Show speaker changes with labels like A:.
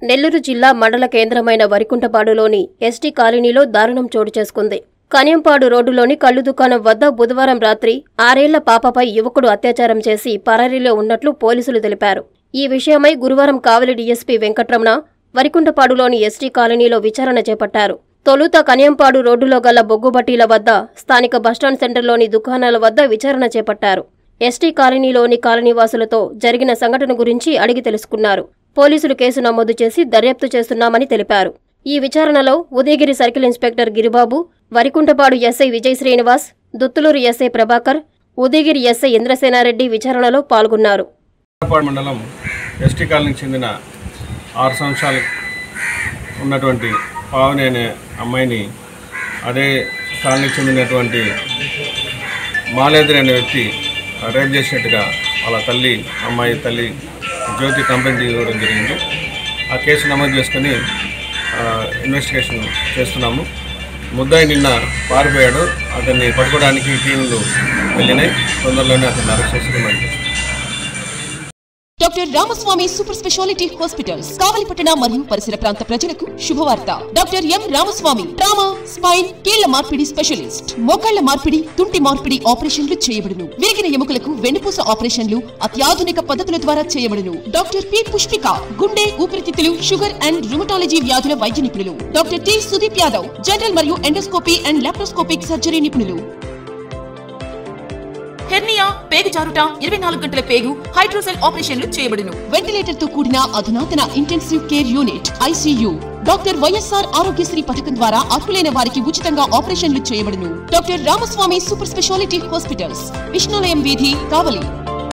A: నెల్లూరు జిల్లా మండల కేంద్రమైన వరికుంటపాడులోని ఎస్టీ కాలనీలో దారుణం చోటు చేసుకుంది కనియంపాడు రోడ్డులోని కళ్ళు దుకాణం వద్ద బుధవారం రాత్రి ఆరేళ్ల పాపపై యువకుడు అత్యాచారం చేసి పరారీలో ఉన్నట్లు పోలీసులు తెలిపారు ఈ విషయమై గురువారం కావలి డీఎస్పీ వెంకట్రమణ వరికుంటపాడులోని ఎస్టీ కాలనీలో విచారణ చేపట్టారు తొలుత కనియంపాడు రోడ్డులో గల బొగ్గుబట్టీల వద్ద స్థానిక బస్టాండ్ సెంటర్లోని దుకాణాల వద్ద విచారణ చేపట్టారు ఎస్టీ కాలనీలోని కాలనీవాసులతో జరిగిన సంఘటన గురించి అడిగి తెలుసుకున్నారు పోలీసులు కేసు నమోదు చేసి దర్యాప్తు చేస్తున్నామని తెలిపారు ఈ విచారణలో Udayagiri circle inspector Giribabu Varikuntapadu SI Vijay Srinivas Duttaluru SI Prabhakar Udayagiri SI Indrasenareddy విచారణలో పాల్గొన్నారు
B: పాడు మండలం ఎస్టీ కాలనీకి చెందిన ఆరు సంవత్సరాలు ఉన్నటువంటి పావని అనే అమ్మాయిని అదే కాలనీకి చెందినటువంటి మాలేద్రి అనే వ్యక్తి రేప్ చేసినట్టుగా వాళ్ళ తల్లి అమ్మాయి తల్లి జ్యోతి కంప్లైంట్ ఇవ్వడం జరిగింది ఆ కేసు నమోదు చేసుకొని ఆ, ఇన్వెస్టిగేషన్ చేస్తున్నాము ముద్దాయి నిన్న పారిపోయాడు అతన్ని పట్టుకోవడానికి టీంలు వెళ్ళినాయి తొందరలోనే అతన్ని అరెస్ట్ చేసి రిమాండ్ చేస్తాం
C: doctor Ramaswamy super speciality hospitals కావలిపట్టణ మరియు పరిసర ప్రాంత ప్రజలకు శుభవార్త doctor M Ramaswamy trauma spine కీళ్ల మార్పిడి స్పెషలిస్ట్ మోకాళ్ల మార్పిడి తుంటి మార్పిడి ఆపరేషన్లు చేయబడును విరిగిన ఎముకలకు వెన్నుపూస ఆపరేషన్లు అత్యాధునిక పద్ధతుల ద్వారా చేయబడును డాక్టర్ పి పుష్పిక గుండె ఊపిరితిత్తులు షుగర్ అండ్ రుమటాలజీ వ్యాధుల వైద్య నిపుణులు doctor T Sudeep Yadav general మరియు ఎండోస్కోపీ అండ్ లాప్రోస్కోపిక్ సర్జరీ నిపుణులు హెర్నియా పేగు జారుట ఇరవై నాలుగు గంటల పేగు హైడ్రోసెల్ ఆపరేషన్లు చేయబడును వెంటిలేటర్ తో కూడిన అధునాతన intensive care unit ICU doctor YSR Aarogyasri పథకం ద్వారా అర్హులైన వారికి ఉచితంగా ఆపరేషన్లు చేయబడును doctor Ramaswamy super speciality hospitals Vishnulayam వీధి కావలి